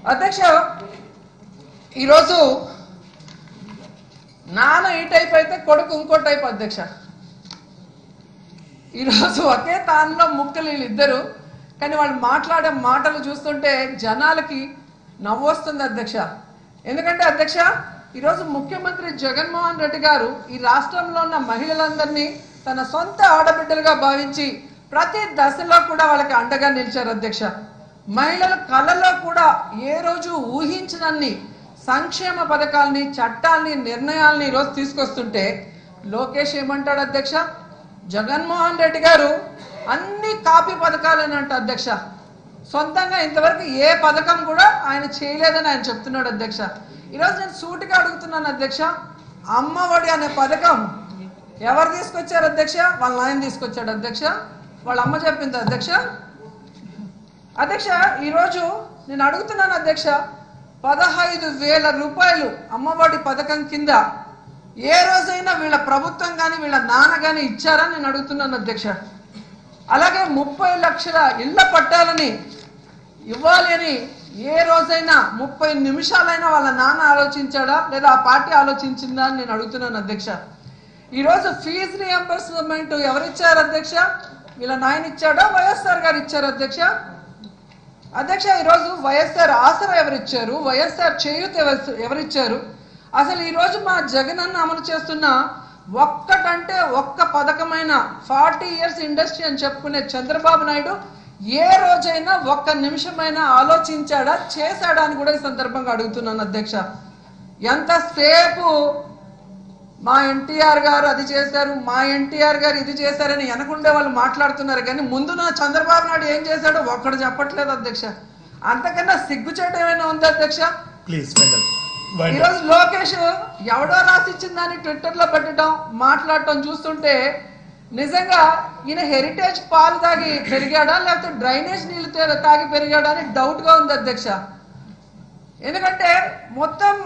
అధ్యక్ష ఈరోజు నాన్న ఈ టైప్ అయితే కొడుకు ఇంకో టైప్ అధ్యక్ష ఈరోజు ఒకే తానులో ముక్కలు వీళ్ళిద్దరు కానీ వాళ్ళు మాట్లాడే మాటలు చూస్తుంటే జనాలకి నవ్వొస్తుంది అధ్యక్ష ఎందుకంటే అధ్యక్ష ఈరోజు ముఖ్యమంత్రి జగన్మోహన్ రెడ్డి గారు ఈ రాష్ట్రంలో ఉన్న మహిళలందరినీ తన సొంత ఆడబిడ్డలుగా భావించి ప్రతి దశలో కూడా వాళ్ళకి అండగా నిలిచారు అధ్యక్ష మహిళల కళలో కూడా ఏ రోజు ఊహించినన్ని సంక్షేమ పథకాల్ని చట్టాల్ని నిర్ణయాల్ని ఈరోజు తీసుకొస్తుంటే లోకేష్ ఏమంటాడు అధ్యక్ష జగన్మోహన్ రెడ్డి గారు అన్ని కాపీ పథకాలేనంట అధ్యక్ష సొంతంగా ఇంతవరకు ఏ పథకం కూడా ఆయన చేయలేదని ఆయన చెప్తున్నాడు అధ్యక్ష ఈరోజు నేను సూటిగా అడుగుతున్నాను అధ్యక్ష అమ్మఒడి అనే పథకం ఎవరు తీసుకొచ్చారు అధ్యక్ష వాళ్ళ నాయన తీసుకొచ్చాడు అధ్యక్ష వాళ్ళ అమ్మ చెప్పింది అధ్యక్ష అధ్యక్ష ఈరోజు నేను అడుగుతున్నాను అధ్యక్ష పదహైదు వేల రూపాయలు అమ్మఒడి పథకం కింద ఏ రోజైనా వీళ్ళ ప్రభుత్వం కానీ వీళ్ళ నాన్న కానీ ఇచ్చారని నేను అడుగుతున్నాను అధ్యక్ష అలాగే ముప్పై లక్షల ఇళ్ల పట్టాలని ఇవ్వాలి అని ఏ రోజైనా ముప్పై నిమిషాలైనా వాళ్ళ నాన్న ఆలోచించాడా లేదా ఆ పార్టీ ఆలోచించిందా అని నేను అడుగుతున్నాను అధ్యక్ష ఈరోజు ఫీజు రియంబర్స్మెంట్ ఎవరిచ్చారు అధ్యక్ష వీళ్ళ నాయన ఇచ్చాడా వైఎస్ఆర్ గారు ఇచ్చారు అధ్యక్ష అధ్యక్ష ఈరోజు వైఎస్ఆర్ ఆసరా ఎవరిచ్చారు వైఎస్ఆర్ చేయూత ఎవరు- ఎవరిచ్చారు అసలు ఈరోజు మా జగనన్న అమలు చేస్తున్న ఒక్కటంటే ఒక్క పథకమైన ఫార్టీ ఇయర్స్ ఇండస్ట్రీ అని చెప్పుకునే చంద్రబాబు నాయుడు ఏ రోజైనా ఒక్క నిమిషమైనా ఆలోచించాడా చేశాడా అని కూడా ఈ సందర్భంగా అడుగుతున్నాను అధ్యక్ష ఎంతసేపు మా ఎన్టీఆర్ గారు అది చేశారు మా ఎన్టీఆర్ గారు ఇది చేశారని వెనకుండే వాళ్ళు మాట్లాడుతున్నారు కానీ ముందున చంద్రబాబు నాయుడు ఏం చేశాడో ఒక్కడు చెప్పట్లేదు అధ్యక్ష అంతకన్నా సిగ్గుచేట ఏమైనా ఉందా అధ్యక్ష ప్లీజ్ వెండల్ వెండల్ ఈరోజు లోకేష్ ఎవడో రాసిచ్చిన దాన్ని ట్విట్టర్ లో పెట్టడం మాట్లాడటం చూస్తుంటే నిజంగా ఈయన హెరిటేజ్ పాలు తాగి పెరిగాడా లేకపోతే డ్రైనేజ్ నీళ్లు తే- తాగి పెరిగాడా అని డౌట్ గా ఉంది అధ్యక్ష ఎందుకంటే మొత్తం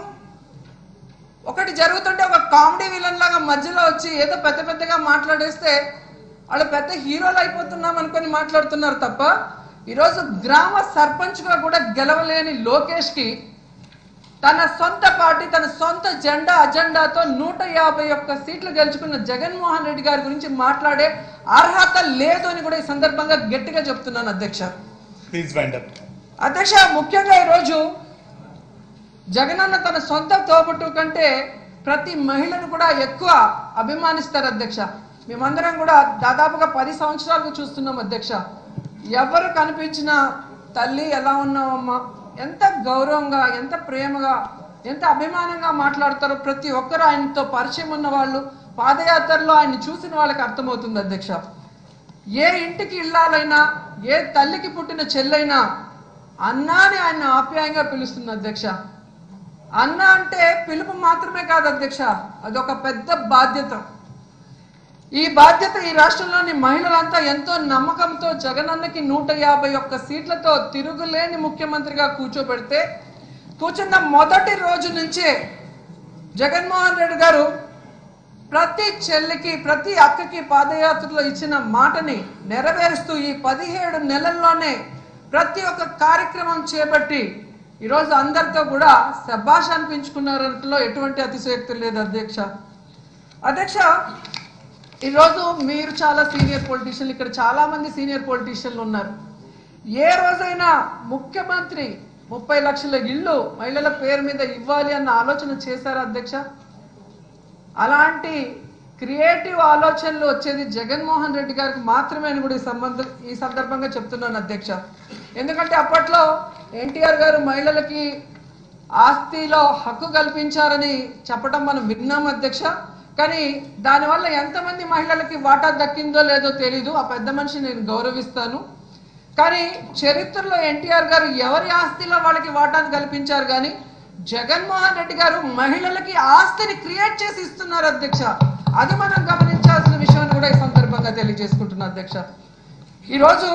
ఒకటి జరుగుతుంటే ఒక కామెడీ విలన్ లాగా మధ్యలో వచ్చి ఏదో పెద్ద పెద్దగా మాట్లాడేస్తే వాళ్ళు పెద్ద హీరోలు అయిపోతున్నాం అనుకొని మాట్లాడుతున్నారు తప్ప ఈరోజు గ్రామ సర్పంచ్ గా కూడా గెలవలేని లోకేష్ కి తన సొంత పార్టీ తన సొంత జెండా అజెండాతో నూట యాభై ఒక్క సీట్లు గెలుచుకున్న జగన్మోహన్ రెడ్డి గారి గురించి మాట్లాడే అర్హత లేదు అని కూడా ఈ సందర్భంగా గట్టిగా చెప్తున్నాను అధ్యక్ష ప్లీజ్ వెండల్ అధ్యక్ష ముఖ్యంగా ఈరోజు జగనన్న తన సొంత తోబుట్టు కంటే ప్రతి మహిళను కూడా ఎక్కువ అభిమానిస్తారు అధ్యక్ష మేమందరం కూడా దాదాపుగా పది సంవత్సరాలకు చూస్తున్నాం అధ్యక్ష ఎవరు కనిపించిన తల్లి ఎలా ఉన్నావమ్మా ఎంత గౌరవంగా ఎంత ప్రేమగా ఎంత అభిమానంగా మాట్లాడతారో ప్రతి ఒక్కరు ఆయనతో పరిచయం ఉన్న వాళ్ళు పాదయాత్రలో ఆయన చూసిన వాళ్ళకి అర్థమవుతుంది అధ్యక్ష ఏ ఇంటికి ఇల్లాలైనా ఏ తల్లికి పుట్టిన చెల్లైనా అన్నాని ఆయన ఆప్యాయంగా పిలుస్తుంది అధ్యక్ష అన్న అంటే పిలుపు మాత్రమే కాదు అధ్యక్ష అదొక పెద్ద బాధ్యత ఈ బాధ్యత ఈ రాష్ట్రంలోని మహిళలంతా ఎంతో నమ్మకంతో జగనన్నకి నూట యాభై ఒక్క సీట్లతో తిరుగులేని ముఖ్యమంత్రిగా కూర్చోబెడితే కూర్చున్న మొదటి రోజు నుంచే జగన్మోహన్ రెడ్డి గారు ప్రతి చెల్లికి ప్రతి అక్కకి పాదయాత్రలో ఇచ్చిన మాటని నెరవేరుస్తూ ఈ పదిహేడు నెలల్లోనే ప్రతి ఒక్క కార్యక్రమం చేపట్టి ఈరోజు అందరితో కూడా శబాష్ అనిపించుకున్నారంటలో ఎటువంటి అతిశయోక్తి లేదు అధ్యక్ష అధ్యక్ష ఈరోజు మీరు చాలా సీనియర్ పొలిటీషియన్లు ఇక్కడ చాలా మంది సీనియర్ పొలిటీషియన్లు ఉన్నారు ఏ రోజైనా ముఖ్యమంత్రి ముప్పై లక్షల ఇల్లు మహిళల పేరు మీద ఇవ్వాలి అన్న ఆలోచన చేశారా అధ్యక్ష అలాంటి క్రియేటివ్ ఆలోచనలు వచ్చేది జగన్మోహన్ రెడ్డి గారికి మాత్రమే అని కూడా ఈ సంబంధ ఈ సందర్భంగా చెప్తున్నాను అధ్యక్ష ఎందుకంటే అప్పట్లో ఎన్టీఆర్ గారు మహిళలకి ఆస్తిలో హక్కు కల్పించారని చెప్పడం మనం విన్నాం అధ్యక్ష కానీ దానివల్ల ఎంతమంది మహిళలకి వాటా దక్కిందో లేదో తెలీదు ఆ పెద్ద మనిషి నేను గౌరవిస్తాను కానీ చరిత్రలో ఎన్టీఆర్ గారు ఎవరి ఆస్తిలో వాళ్ళకి వాటాను కల్పించారు కానీ జగన్మోహన్ రెడ్డి గారు మహిళలకి ఆస్తిని క్రియేట్ చేసి ఇస్తున్నారు అధ్యక్ష అది మనం గమనించాల్సిన విషయాన్ని కూడా ఈ సందర్భంగా తెలియజేసుకుంటున్నా అధ్యక్ష ఈరోజు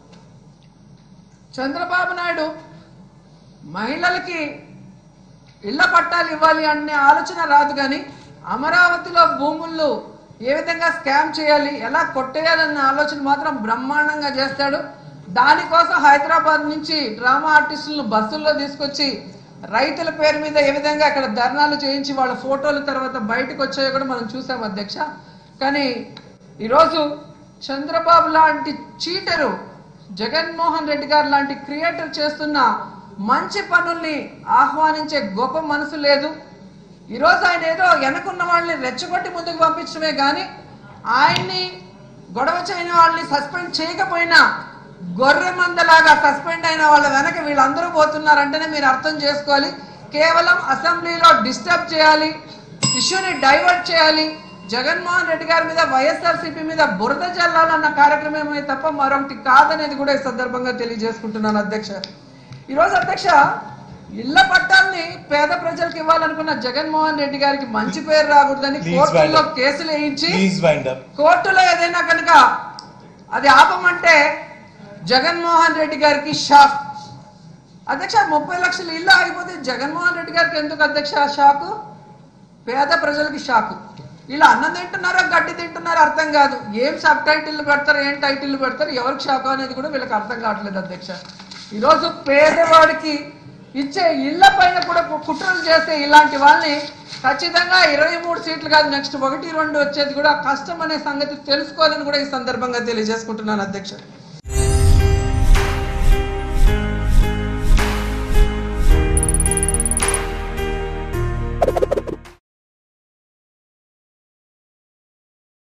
చంద్రబాబు నాయుడు మహిళలకి ఇళ్ల పట్టాలు ఇవ్వాలి అనే ఆలోచన రాదు కానీ అమరావతిలో భూములు ఏ విధంగా స్కామ్ చేయాలి ఎలా కొట్టేయాలన్న ఆలోచన మాత్రం బ్రహ్మాండంగా చేస్తాడు దానికోసం హైదరాబాద్ నుంచి డ్రామా ఆర్టిస్టులను బస్సుల్లో తీసుకొచ్చి రైతుల పేరు మీద ఏ విధంగా అక్కడ ధర్నాలు చేయించి వాళ్ళ ఫోటోల తర్వాత బయటకు వచ్చాయో కూడా మనం చూసాం అధ్యక్ష కానీ ఈరోజు చంద్రబాబు లాంటి చీటరు జగన్మోహన్ రెడ్డి గారు లాంటి క్రియేటర్ చేస్తున్న మంచి పనుల్ని ఆహ్వానించే గొప్ప మనసు లేదు ఈరోజు ఆయన ఏదో వెనకున్న వాళ్ళని రెచ్చగొట్టి ముందుకు పంపించడమే కానీ ఆయన్ని గొడవ చేయని వాళ్ళని సస్పెండ్ చేయకపోయినా గొర్రె మందలాగా సస్పెండ్ అయిన వాళ్ళ వెనక వీళ్ళందరూ పోతున్నారంటేనే మీరు అర్థం చేసుకోవాలి కేవలం అసెంబ్లీలో డిస్టర్బ్ చేయాలి ఇష్యూని డైవర్ట్ చేయాలి జగన్మోహన్ రెడ్డి గారి మీద వైఎస్ఆర్సీపీ మీద బురద జల్లాలన్న కార్యక్రమమే తప్ప మరొకటి కాదనేది కూడా ఈ సందర్భంగా తెలియజేసుకుంటున్నాను అధ్యక్ష ఈరోజు అధ్యక్ష ఇళ్ల పట్టాల్ని పేద ప్రజలకు ఇవ్వాలనుకున్న జగన్మోహన్ రెడ్డి గారికి మంచి పేరు రాకూడదని Please కోర్టుల్లో wind up. కేసులు వేయించి Please wind up. కోర్టులో ఏదైనా కనుక అది ఆపమంటే జగన్మోహన్ రెడ్డి గారికి షాక్ అధ్యక్ష ముప్పై లక్షలు ఇల్లు ఆగిపోతే జగన్మోహన్ రెడ్డి గారికి ఎందుకు అధ్యక్ష షాకు పేద ప్రజలకి షాకు ఇలా అన్నం తింటున్నారో గడ్డి తింటున్నారో అర్థం కాదు ఏం సబ్ టైటిల్ పెడతారు ఏం టైటిల్ పెడతారు ఎవరికి షాకు అనేది కూడా వీళ్ళకి అర్థం కావట్లేదు అధ్యక్ష ఈరోజు పేదవాడికి ఇచ్చే ఇళ్ల పైన కూడా కు- కుట్రలు చేస్తే ఇలాంటి వాళ్ళని ఖచ్చితంగా ఇరవై మూడు సీట్లు కాదు నెక్స్ట్ ఒకటి రెండు వచ్చేది కూడా కష్టం అనే సంగతి తెలుసుకోవాలని కూడా ఈ సందర్భంగా తెలియజేసుకుంటున్నాను అధ్యక్ష